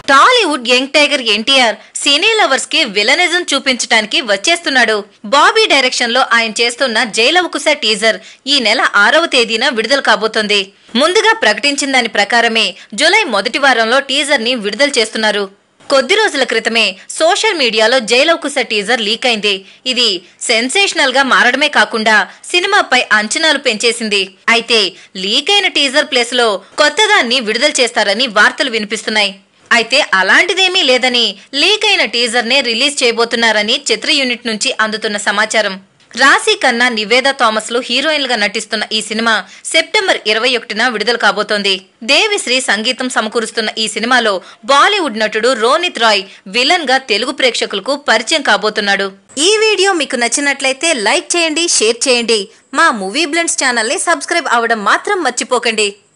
Tollywood young tiger NTR cine lovers కి villainism చూపించడానికి వచ్చేస్తున్నాడు బాబీ డైరెక్షన్ లో ఆయన చేస్తున్న జైలవకుశ టీజర్ ఈ నెల ఆరవ తేదీన విడుదల కాబోతోంది ముందుగా ప్రకటించిన దాని ప్రకారమే జూలై మొదటి వారంలో టీజర్ ని విడుదల చేస్తున్నారు కొద్ది రోజుల క్రితమే సోషల్ మీడియాలో జైలవకుశ టీజర్ లీక్ అయింది ఇది సెన్సేషనల్ గా మారడమే కాకుండా సినిమాపై అంచనాలు పెంచేసింది అయితే లీక్ అయిన టీజర్ ప్లేస్ లో కొత్తదాన్ని విడుదల చేస్తారని వార్తలు వినిపిస్తున్నాయి అయితే అలాంటిదేమీ లేదని లీక్ అయిన టీజర్ నే రిలీజ్ చేయబోతున్నారని చిత్ర యూనిట్ నుంచి అందుతున్న సమాచారం రాశి కన్నా నివేద థామస్ లు హీరోయిన్లుగా నటిస్తున్న ఈ సినిమా సెప్టెంబర్ ఇరవై ఒకటిన విడుదల కాబోతోంది దేవిశ్రీ సంగీతం సమకూరుస్తున్న ఈ సినిమాలో బాలీవుడ్ నటుడు రోనిత్ రాయ్ విలన్ గా తెలుగు ప్రేక్షకులకు పరిచయం కాబోతున్నాడు ఈ వీడియో మీకు నచ్చినట్లయితే లైక్ చేయండి షేర్ చేయండి మా మూవీ బ్లెండ్స్ ఛానల్ ని సబ్స్క్రైబ్ అవ్వడం మాత్రం మర్చిపోకండి